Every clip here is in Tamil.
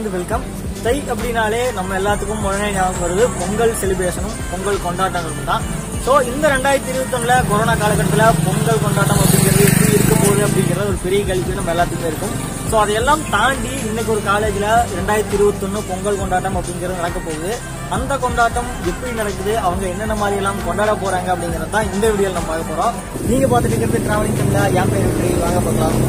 அண்ட் வெல்கம் தை அப்படின்னாலே நம்ம எல்லாத்துக்கும் உடனே ஞாபகம் வருது பொங்கல் செலிப்ரேஷனும் பொங்கல் கொண்டாட்டங்களும் தான் ஸோ இந்த ரெண்டாயிரத்தி இருபத்தொன்னுல கொரோனா காலகட்டத்தில் பொங்கல் கொண்டாட்டம் அப்படிங்கிறது எப்படி இருக்க போகுது அப்படிங்கிறது ஒரு பெரிய கேள்வி நம்ம எல்லாத்துக்குமே இருக்கும் ஸோ அதையெல்லாம் தாண்டி இன்னைக்கு ஒரு காலேஜில் ரெண்டாயிரத்தி இருபத்தொன்னு பொங்கல் கொண்டாட்டம் அப்படிங்கிறது நடக்க போகுது அந்த கொண்டாட்டம் எப்படி நடக்குது அவங்க என்னென்ன மாதிரி எல்லாம் கொண்டாட போறாங்க அப்படிங்கிறது தான் இந்த வீடியோவில் நம்ம பார்க்க போறோம் நீங்க பார்த்துட்டு இருக்கிறது டிராவலிங் தமிழா என் பேர் வெற்றி வாங்க பார்க்கலாம்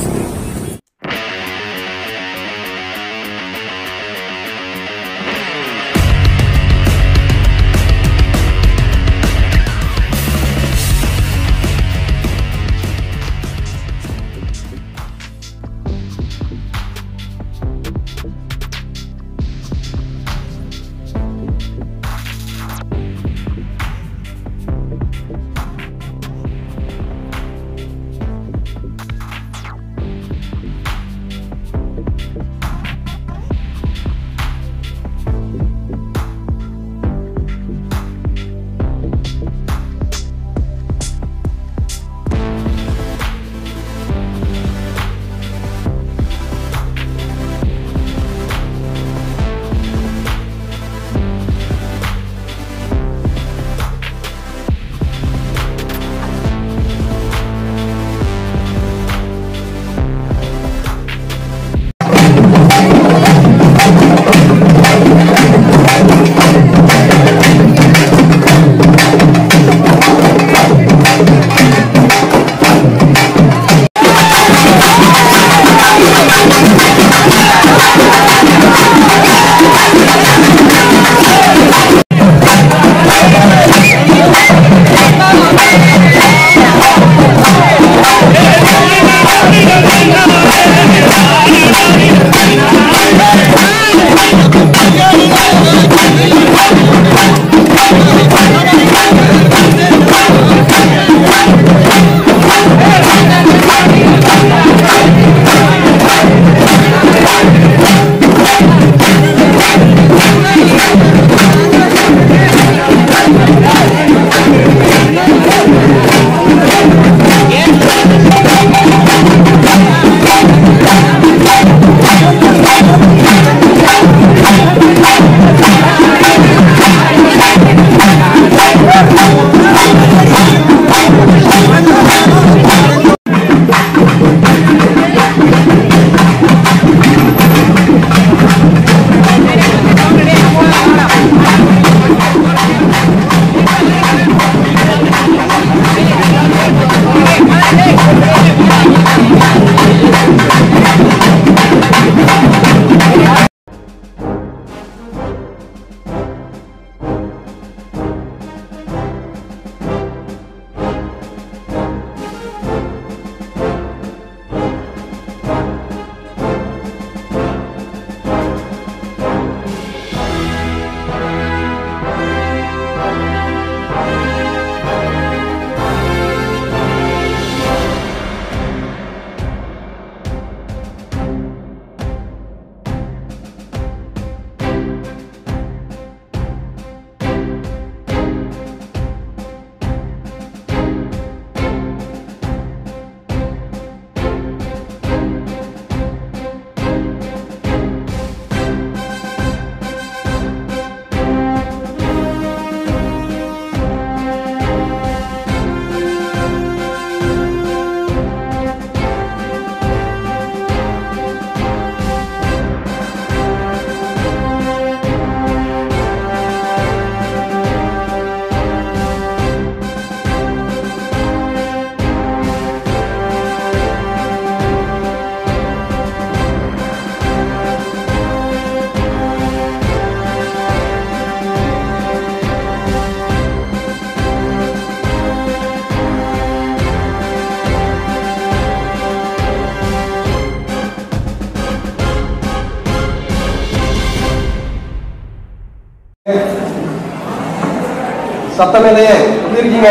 சத்தமேலையே எப்படி இருக்கீங்க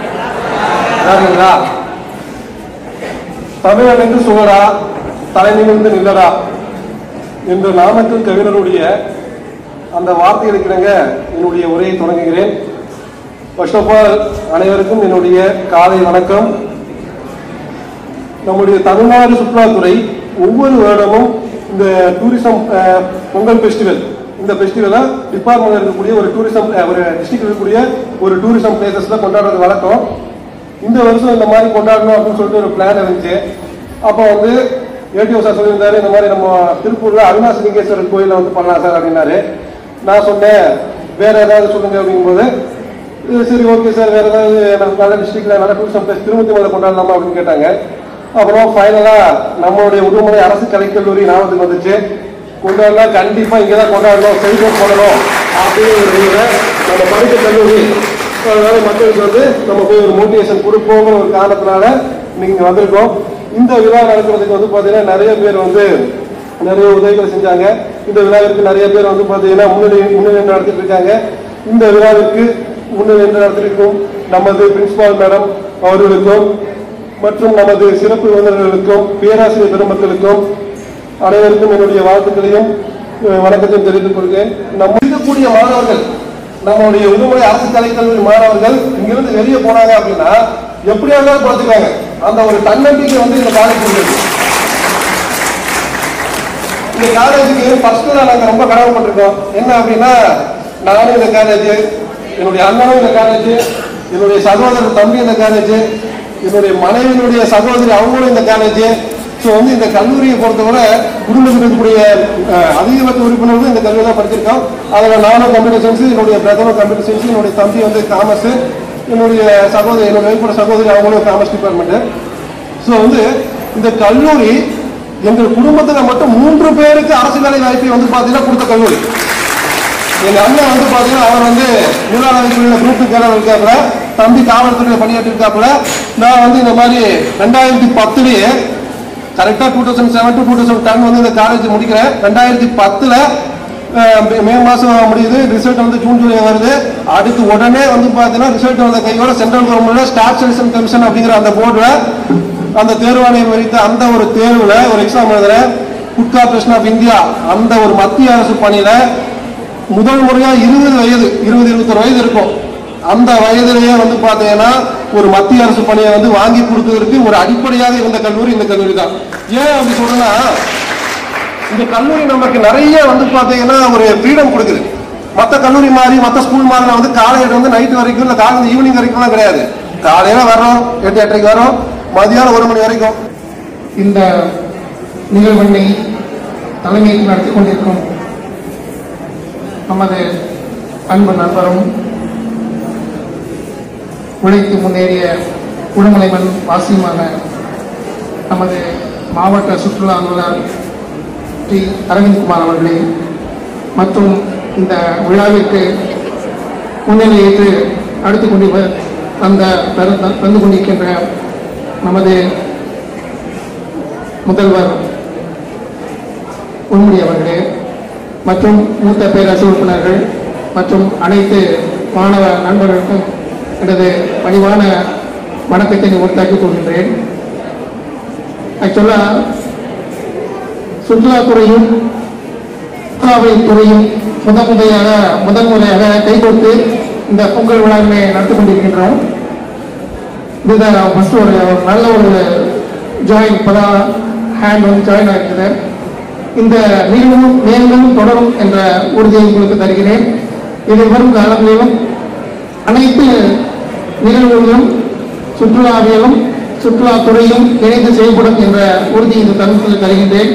நல்லா இருக்கீங்களா தமிழனுக்கு சுவடா தலை நிமிர்ந்து நில்லடா என்ற நாமக்கல் கவிஞருடைய அந்த வார்த்தைகளுக்கு இணங்க என்னுடைய உரையை தொடங்குகிறேன் ஃபர்ஸ்ட் ஆஃப் ஆல் அனைவருக்கும் என்னுடைய காலை வணக்கம் நம்முடைய தமிழ்நாடு சுற்றுலாத்துறை ஒவ்வொரு வருடமும் இந்த டூரிசம் அஹ், பொங்கல் ஃபெஸ்டிவல் இந்த ஃபெஸ்டிவலை டிபார்ட்மெண்ட் இருக்கக்கூடிய ஒரு டூரிசம் அஹ், ஒரு டிஸ்ட்ரிக்ட் இருக்கக்கூடிய ஒரு டூரிசம் பிளேசஸ்ல கொண்டாடுறது வழக்கம் இந்த வருஷம் இந்த மாதிரி கொண்டாடணும் அப்படின்னு சொல்லிட்டு ஒரு பிளான் இருந்துச்சு அப்போ வந்து ஏடிஓ சார் சொல்லியிருந்தாரு இந்த மாதிரி நம்ம திருப்பூர்ல அவினாசி லிங்கேஸ்வரர் கோயில வந்து பண்ணலாம் சார் அப்படின்னாரு நான் சொன்னேன் வேற ஏதாவது சொல்லுங்க அப்படிங்கும்போது "இது சரி ஓகே சார் வேற ஏதாவது நம்ம நல்ல டிஸ்ட்ரிக்ட்ல நல்ல டூரிசம் பிளேஸ் திருமதி மலை கொண்டாடலாமா அப்படின்னு கேட்டாங்க அப்புறம் ஃபைனலா நம்மளுடைய உடுமலை அரசு கலைக்கல்லூரி ஞாபகத்துக்கு வந்துச்சு கொண்டாடலாம் கண்டிப்பா இங்கதான் கொண்டாடணும் செலிப்ரேட் பண்ணணும் அப்படின்னு ஒரு முடிவை நம்ம படிக்க கல்லூரி அதனால மக்களுக்கு வந்து நம்ம போய் ஒரு மோட்டிவேஷன் கொடுப்போங்கிற ஒரு காரணத்தினால இன்னைக்கு இங்க வந்திருக்கோம் இந்த விழா நடக்கிறதுக்கு வந்து பாத்தீங்கன்னா நிறைய பேர் வந்து நிறைய உதவிகள் செஞ்சாங்க இந்த விழாவிற்கு நிறைய பேர் வந்து பாத்தீங்கன்னா முன்னணி முன்னணி நடத்திட்டு இருக்காங்க இந்த விழாவிற்கு முன்னணி நடத்திருக்கும் நமது பிரின்சிபால் மேடம் அவர்களுக்கும் மற்றும் நமது சிறப்பு விருந்தினர்களுக்கும் பேராசிரியர் பெருமக்களுக்கும் அனைவருக்கும் என்னுடைய வாழ்த்துக்களையும் அஹ், வணக்கத்தையும் தெரிவித்துக் கொள்கிறேன் நம்ம இருக்கக்கூடிய மாணவர்கள் நம்மளுடைய உடுமலை அரசு கலைக்கல்லூரி மாணவர்கள் இங்கிருந்து வெளியே போனாங்க அப்படின்னா எப்படியா இருந்தாலும் பார்த்துக்காங்க அந்த ஒரு தன்னம்பிக்கை வந்து இந்த காலேஜ் இருக்கு இந்த காலேஜுக்கு ஃபர்ஸ்ட்ல நாங்க ரொம்ப கடமைப்பட்டிருக்கோம் என்ன அப்படின்னா நானும் இந்த காலேஜ் என்னுடைய அண்ணனும் இந்த காலேஜ் என்னுடைய சகோதரர் தம்பி இந்த காலேஜ் என்னுடைய மனைவியினுடைய சகோதரி அவங்களும் இந்த காலேஜ் ஸோ வந்து இந்த கல்லூரியை பொறுத்தவரை குடும்பத்தில் இருக்கக்கூடிய அஹ், அதிகபட்ச உறுப்பினர்களும் இந்த கல்லூரி தான் படிச்சிருக்கோம் அதில் நானும் கம்ப்யூட்டர் சயின்ஸ் என்னுடைய பிரதமர் கம்ப்யூட்டர் சயின்ஸ் என்னுடைய தம்பி வந்து காமர்ஸ் என்னுடைய சகோதரி என்னுடைய வெளிப்புற சகோதரி அவங்களும் காமர்ஸ் டிபார்ட்மெண்ட் ஸோ வந்து இந்த கல்லூரி எங்கள் குடும்பத்துல மட்டும் மூன்று பேருக்கு அரசு வேலை வாய்ப்பை வந்து பாத்தீங்கன்னா கொடுத்த கல்லூரி எங்க அண்ணன் வந்து பாத்தீங்கன்னா அவர் வந்து நீலாநதிக்குள்ள குரூப் கேரளா இருக்காப்புல தம்பி காவல்துறையில பணியாற்றி இருக்காப்புல நான் வந்து இந்த மாதிரி ரெண்டாயிரத்தி பத்துலயே கரெக்டா two thousand seven to two thousand ten வந்து இந்த காலேஜ் முடிக்கிறேன் ரெண்டாயிரத்தி பத்துல அஹ், மே- மே மாசம் முடியுது ரிசல்ட் வந்து ஜூன் ஜூலை வருது அடுத்து உடனே வந்து பாத்தீங்கன்னா ரிசல்ட் வந்த கையோட சென்ட்ரல் கவர்மெண்ட்ல ஸ்டாஃப் செலக்ஷன் கமிஷன் அப்படிங்கிற அந்த போர்டுல அந்த தேர்வாணையம் வைத்த அந்த ஒரு தேர்வுல ஒரு எக்ஸாம் எழுதுறேன் ஃபுட் கார்பரேஷன் ஆஃப் இந்தியா அந்த ஒரு மத்திய அரசு பணியில முதல் முறையா இருபது வயது இருபது இருபத்தொரு வயது இருக்கும் அந்த வயதிலேயே வந்து பாத்தீங்கன்னா ஒரு மத்திய அரசு பணியை வந்து வாங்கி கொடுத்ததற்கு ஒரு அடிப்படையாக இருந்த கல்லூரி இந்த கல்லூரி தான் ஏன் அப்படி சொல்றேன்னா இந்த கல்லூரி நமக்கு நிறைய வந்து பாத்தீங்கன்னா ஒரு ஃப்ரீடம் கொடுக்குது மற்ற கல்லூரி மாதிரி மற்ற ஸ்கூல் மாதிரி வந்து காலையில வந்து நைட் வரைக்கும் இல்லை காலையில் ஈவினிங் வரைக்கும்லாம் கிடையாது காலையில வர்றோம் எட்டு எட்டரைக்கு வரோம் மதியானம் ஒரு மணி வரைக்கும் இந்த நிகழ்வினை தலைமையில் நடத்தி கொண்டிருக்கும் நமது அன்பு நண்பரும் உழைத்து முன்னேறிய உடுமலைமண் வாசியமான நமது மாவட்ட சுற்றுலா அலுவலர் ஸ்ரீ அரவிந்த்குமார் அவர்களே மற்றும் இந்த விழாவிற்கு முன்னிலையேற்று நடத்தி கொண்டு வ- வந்த தரு- தந்து கொண்டிருக்கின்ற நமது முதல்வர் உண்மொழி அவர்களே மற்றும் மூத்த பேரரசு உறுப்பினர்கள் மற்றும் அனைத்து மாணவ நண்பர்களுக்கும் எனது பணிவான வணக்கத்தை உறுத்தாக்கிக் கொள்கின்றேன் ஆக்சுவலாக சுற்றுலாத்துறையும் சுற்றுலாவை துறையும் முதன் முறையாக முதன் முறையாக கைகோர்த்து இந்த பொங்கல் விழாவினை நடத்தி கொண்டிருக்கின்றோம் இதுதான் ஃபர்ஸ்ட் ஒரு ஒரு நல்ல ஒரு ஜாயின் இப்போதான் ஹேண்ட் வந்து ஜாயின் ஆகிருக்குது இந்த நிகழ்வும் மேலும் தொடரும் என்ற உறுதியை உங்களுக்கு தருகிறேன் இதை வரும் காலங்களிலும் அனைத்து நிகழ்வுகளும் சுற்றுலாவியலும் சுற்றுலாத்துறையும் இணைந்து செயல்படும் என்ற உறுதியை இந்த தருணத்தில் தருகின்றேன்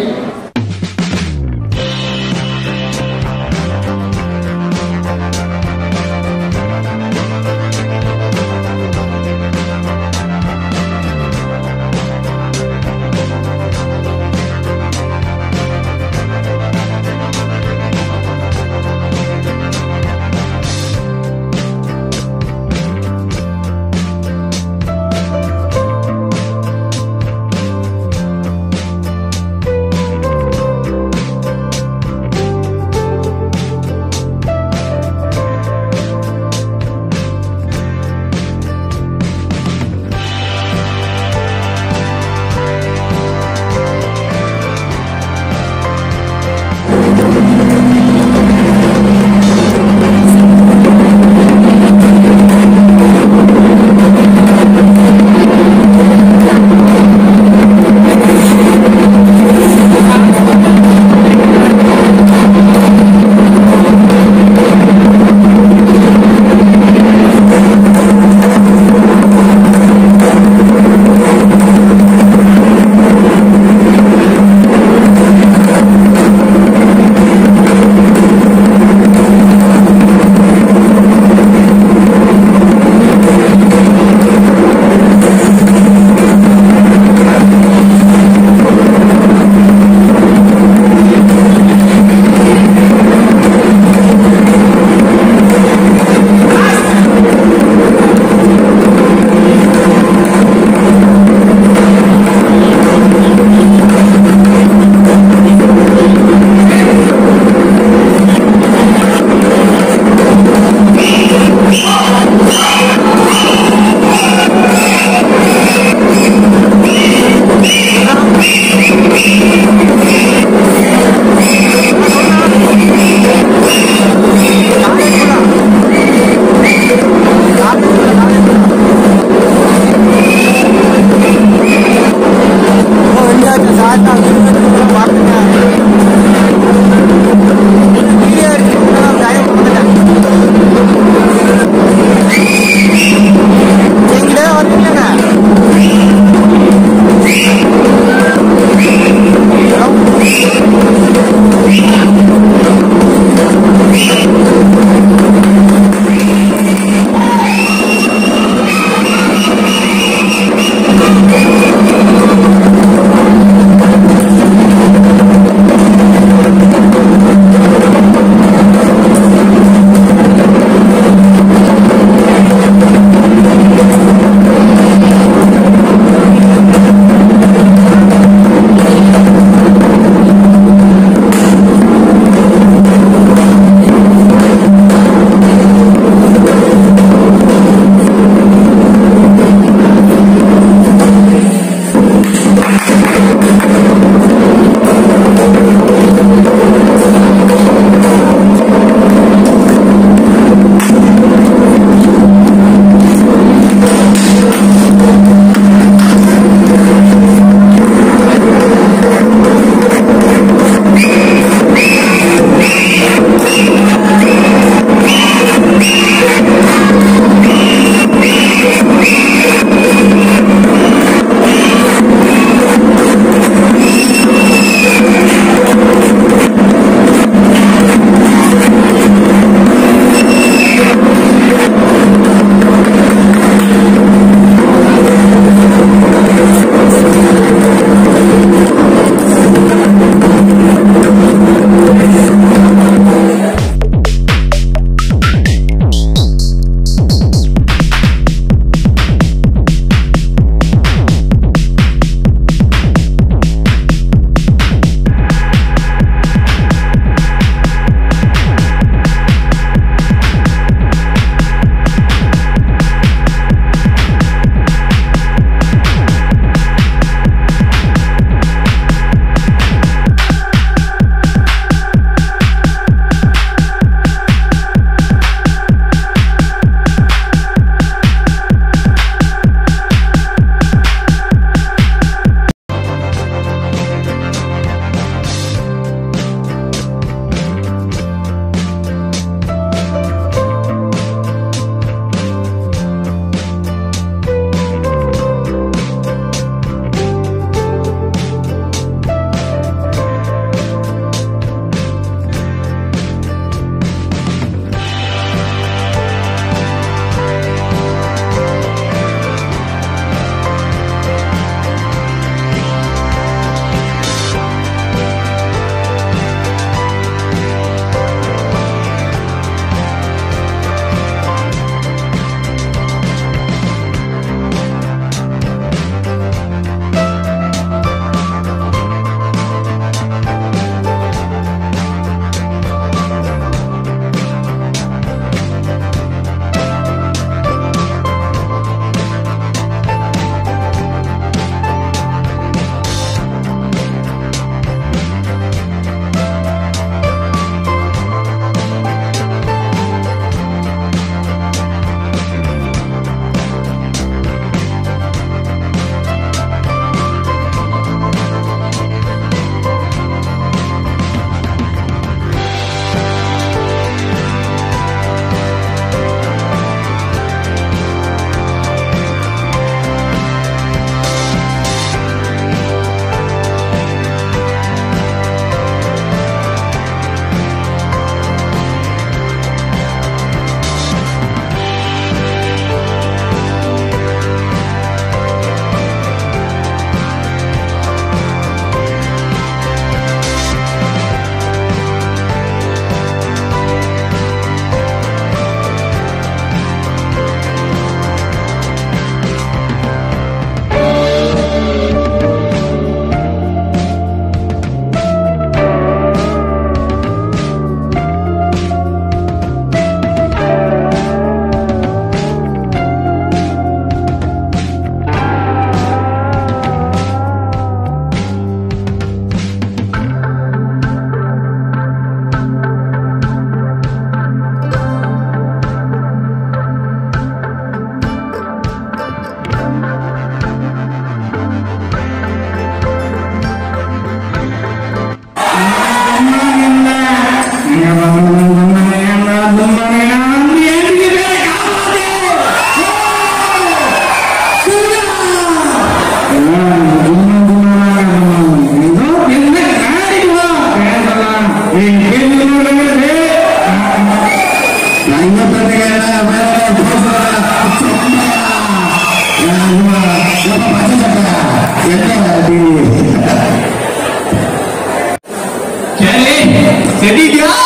சரி செடிக்கா